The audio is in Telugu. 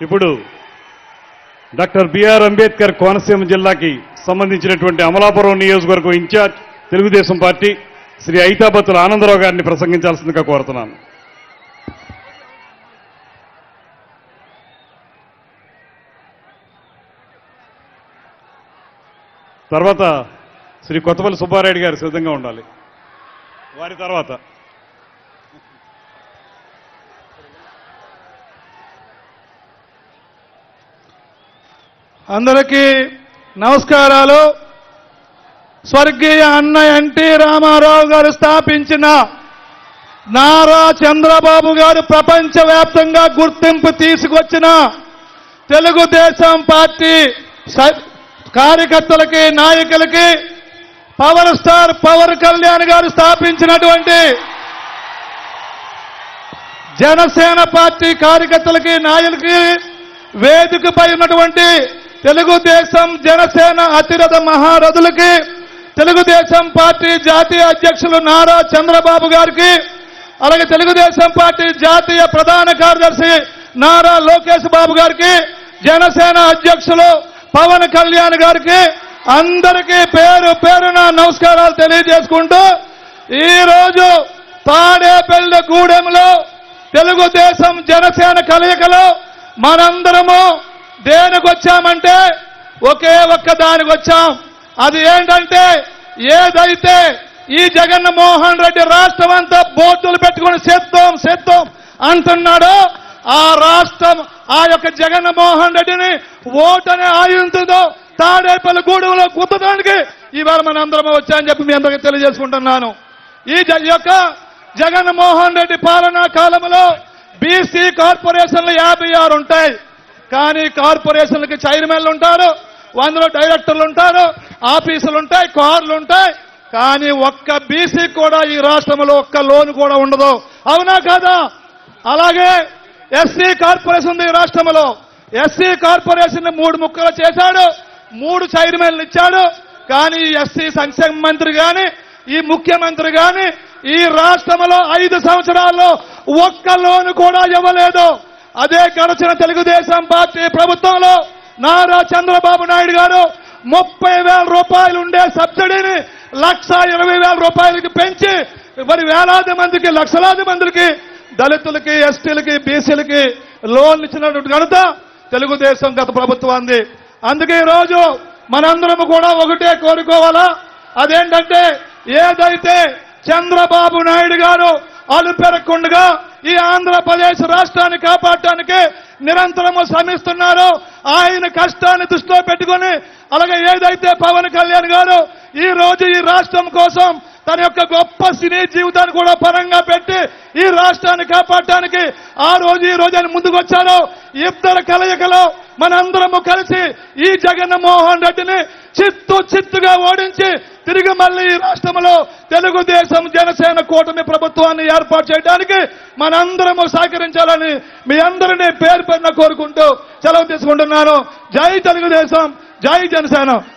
ఇప్పుడు డాక్టర్ బిఆర్ అంబేద్కర్ కోనసీమ జిల్లాకి సంబంధించినటువంటి అమలాపురం నియోజకవర్గం ఇన్ఛార్జ్ తెలుగుదేశం పార్టీ శ్రీ ఐతాబత్తుల ఆనందరావు గారిని ప్రసంగించాల్సిందిగా కోరుతున్నాను తర్వాత శ్రీ కొత్తపల్లి సుబ్బారెడ్డి గారు సిద్ధంగా ఉండాలి వారి తర్వాత అందరికీ నమస్కారాలు స్వర్గీయ అన్న ఎన్టీ రామారావు గారు స్థాపించిన నారా చంద్రబాబు గారు ప్రపంచవ్యాప్తంగా గుర్తింపు తీసుకొచ్చిన తెలుగుదేశం పార్టీ స- కార్యకర్తలకి నాయకులకి పవర్ స్టార్ పవర్ కళ్యాణ్ గారు స్థాపించినటువంటి జనసేన పార్టీ కార్యకర్తలకి నాయకులకి వేదికపై ఉన్నటువంటి తెలుగుదేశం జనసేన అతిరథ మహారథులకి తెలుగుదేశం పార్టీ జాతీయ అధ్యక్షులు నారా చంద్రబాబు గారికి అలాగే తెలుగుదేశం పార్టీ జాతీయ ప్రధాన కార్యదర్శి నారా లోకేష్ బాబు గారికి జనసేన అధ్యక్షులు పవన్ కళ్యాణ్ గారికి అందరికీ పేరు పేరున నమస్కారాలు తెలియజేసుకుంటూ ఈ రోజు తాడేపల్లి గూడెంలో తెలుగుదేశం జనసేన కలయికలో మనందరము దేనికి వచ్చామంటే ఒకే ఒక్క దానికి వచ్చాం అది ఏంటంటే ఏదైతే ఈ జగన్మోహన్ రెడ్డి రాష్ట్రం అంతా బోర్డులు పెట్టుకుని సెత్తాం సెత్తాం అంటున్నాడో ఆ రాష్ట్రం ఆ యొక్క జగన్మోహన్ రెడ్డిని ఓటనే ఆయుంతుందో తాడేపల్లి గూడెంలో గుద్దడానికి ఇవాళ మనందరం వచ్చామని చెప్పి మీ అందరికీ తెలియజేసుకుంటున్నాను ఈ జ- యొక్క జగన్మోహన్ రెడ్డి పాలనా కాలంలో బీసీ కార్పొరేషన్లు యాభై ఆరు ఉంటాయి కానీ కార్పొరేషన్లకి చైర్మన్లు ఉంటారు అందులో డైరెక్టర్లు ఉంటారు ఆఫీసులు ఉంటాయి కార్లు ఉంటాయి కానీ ఒక్క బీసీ కూడా ఈ రాష్ట్రంలో ఒక్క లోన్ కూడా ఉండదు అవునా కాదా అలాగే ఎస్సీ కార్పొరేషన్ ఉంది ఈ రాష్ట్రంలో ఎస్సీ కార్పొరేషన్ మూడు ముక్కలు చేశాడు మూడు చైర్మన్లు ఇచ్చాడు కానీ ఈ ఎస్సీ సంక్షేమ మంత్రి గాని ఈ ముఖ్యమంత్రి గాని ఈ రాష్ట్రంలో ఐదు సంవత్సరాల్లో ఒక్క లోను కూడా ఇవ్వలేదు అదే గడిచిన తెలుగుదేశం పార్టీ ప్రభుత్వంలో నారా చంద్రబాబు నాయుడు గారు ముప్పై వేల రూపాయలు ఉండే సబ్సిడీని లక్ష ఇరవై వేల రూపాయలకి పెంచి మరి వేలాది మందికి లక్షలాది మందికి దళితులకి ఎస్టీలకి బీసీలకి లోన్లు ఇచ్చినటువంటి ఘనత తెలుగుదేశం గత ప్రభుత్వాన్ని అందుకే ఈ రోజు మనందరం కూడా ఒకటే కోరుకోవాలా అదేంటంటే ఏదైతే చంద్రబాబు నాయుడు గారు అలుపెరగకుండా ఈ ఆంధ్రప్రదేశ్ రాష్ట్రాన్ని కాపాడటానికి నిరంతరము శ్రమిస్తున్నారో ఆయన కష్టాన్ని దృష్టిలో పెట్టుకొని అలాగే ఏదైతే పవన్ కళ్యాణ్ గారు ఈ రోజు ఈ రాష్ట్రం కోసం తన యొక్క గొప్ప సినీ జీవితాన్ని కూడా పరంగా పెట్టి ఈ రాష్ట్రాన్ని కాపాడటానికి ఆ రోజు ఈ రోజు ఆయన ముందుకు వచ్చారో ఇద్దరు కలయికలో మనందరము కలిసి ఈ జగన్మోహన్ రెడ్డిని చిత్తు చిత్తుగా ఓడించి తిరిగి మళ్ళీ ఈ రాష్ట్రంలో తెలుగుదేశం జనసేన కూటమి ప్రభుత్వాన్ని ఏర్పాటు చేయడానికి మనందరము సహకరించాలని మీ అందరినీ పేరు పేరున కోరుకుంటూ సెలవు తీసుకుంటున్నాను జై తెలుగుదేశం జై జనసేన